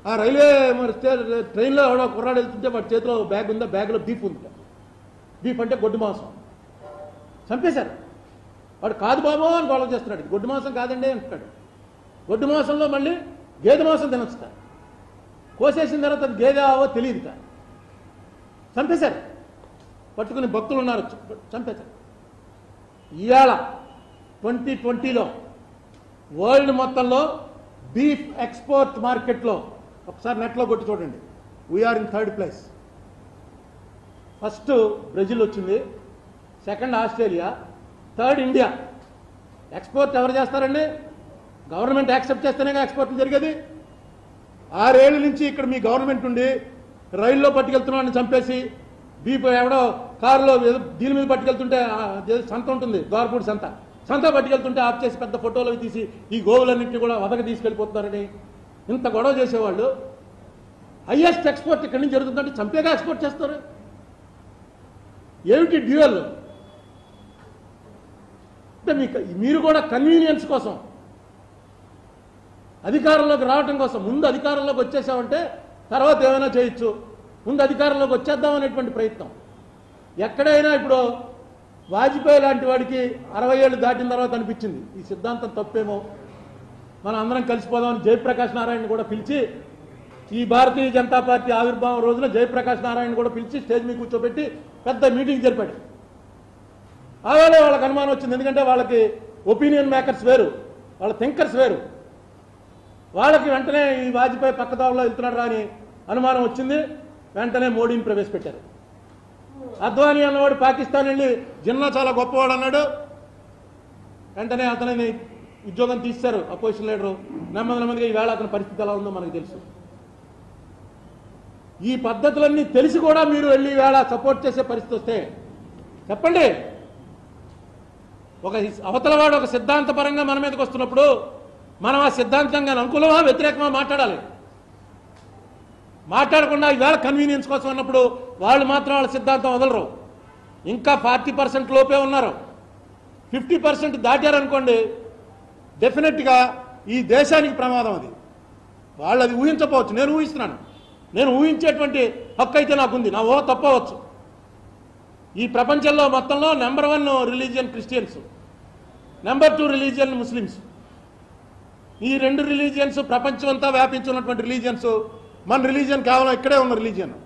ఆ రైల్వే మరి స్టే- ట్రైన్లో ఎవడో కుర్రాడు వెళ్తుంటే వాడి చేతిలో బ్యాగ్ ఉందా బ్యాగ్లో బీఫ్ ఉంది బీఫ్ అంటే గొడ్డు మాంసం చంపేశారు వాడు కాదు బాబు అని గొడవ చేస్తున్నాడు గొడ్డు మాంసం కాదండి అంటున్నాడు గొడ్డు మాంసంలో మళ్ళీ గేదె మాంసం తినొచ్చు కోసేసిన తర్వాత అది గేదె ఆవో తెలియదు కాదు చంపేశారు పట్టుకుని భక్తులు ఉన్నారు చ- చంపేశారు ఇవాళ ట్వంటీ ట్వంటీలో వరల్డ్ మొత్తంలో బీఫ్ ఎక్స్పోర్ట్ మార్కెట్లో ఒకసారి నెట్లో కొట్టి చూడండి we're in third place first Brazil వచ్చింది second Australia third India export ఎవరు చేస్తారండి గవర్నమెంట్ యాక్సెప్ట్ చేస్తేనే ఎక్స్పోర్ట్ జరిగేది ఆరేళ్ళ నుంచి ఇక్కడ మీ గవర్నమెంట్ ఉండి రైల్లో పట్టుకెళ్తున్నాడని చంపేసి బీప్ ఎవడో కారులో ఏదో దీని మీద పట్టుకెళ్తుంటే ఆ, అదేదో సంత ఉంటుంది ద్వారపూడి సంత సంత పట్టుకెళ్తుంటే ఆఫ్ చేసి పెద్ద ఫోటోలు అవి తీసి ఈ గోవులన్నింటినీ కూడా వదక తీసుకెళ్ళిపోతున్నారని ఇంత గొడవ చేసేవాళ్ళు హయ్యెస్ట్ ఎక్స్పోర్ట్ ఇక్కడి నుంచి జరుగుతుందంటే చంపేగా ఎక్స్పోర్ట్ చేస్తారు ఏమిటి డ్యూయల్ అంటే మీకు మీరు కూడా కన్వీనియన్స్ కోసం అధికారంలోకి రావటం కోసం ముందు అధికారంలోకి వచ్చేసామంటే తర్వాత ఏమైనా చేయొచ్చు ముందు అధికారంలోకి వచ్చేద్దాం అనేటువంటి ప్రయత్నం ఎక్కడైనా ఇప్పుడు వాజ్పేయి లాంటి వాడికి అరవై ఏళ్ళు దాటిన తర్వాత అనిపించింది ఈ సిద్ధాంతం తప్పేమో మనం అందరం కలిసిపోదామని జయప్రకాష్ నారాయణ కూడా పిలిచి ఈ భారతీయ జనతా పార్టీ ఆవిర్భావం రోజున జయప్రకాష్ నారాయణ కూడా పిలిచి స్టేజ్ మీద కూర్చోబెట్టి పెద్ద మీటింగ్ జరిపాడు ఆ వేళ వాళ్ళకి అనుమానం వచ్చింది ఎందుకంటే వాళ్ళకి ఒపీనియన్ మేకర్స్ వేరు వాళ్ళ థింకర్స్ వేరు వాళ్ళకి వెంటనే ఈ వాజ్పేయి పక్కదావలో వెళ్తున్నాడు అని అనుమానం వచ్చింది వెంటనే మోడీని ప్రవేశపెట్టారు అద్వానీ అన్నవాడు పాకిస్తాన్ వెళ్ళి జిన్నా చాలా గొప్పవాడు అన్నాడు వెంటనే అతనిని ఉద్యోగం తీశారు అపోజిషన్ లీడరు నెమ్మది నెమ్మదిగా ఈవేళ అతని పరిస్థితి ఎలా ఉందో మనకు తెలుసు ఈ పద్ధతులన్నీ తెలిసి కూడా మీరు వెళ్ళి ఈవేళ సపోర్ట్ చేసే పరిస్థితి వస్తే చెప్పండి ఒక అవతలవాడు ఒక సిద్ధాంతపరంగా మన మీదకి వస్తున్నప్పుడు మనం ఆ సిద్ధాంతంగా అనుకూలమా వ్యతిరేకమా మాట్లాడాలి మాట్లాడకుండా ఈవేళ కన్వీనియన్స్ కోసం అన్నప్పుడు వాళ్ళు మాత్రం వాళ్ళ సిద్ధాంతం వదలరు ఇంకా ఫార్టీ పర్సెంట్ లోపే ఉన్నారు ఫిఫ్టీ పర్సెంట్ దాటారనుకోండి డెఫినెట్గా ఈ దేశానికి ప్రమాదం అది వాళ్ళు అది ఊహించకపోవచ్చు నేను ఊహిస్తున్నాను నేను ఊహించేటువంటి హక్కు అయితే నాకుంది నా ఓ తప్పవచ్చు ఈ ప్రపంచంలో మొత్తంలో number one religion Christians number two religion Muslims ఈ రెండు రిలీజియన్స్ ప్రపంచం అంతా వ్యాపించి ఉన్నటువంటి రిలీజియన్స్ మన రిలీజియన్ కేవలం ఇక్కడే ఉన్న రిలీజియన్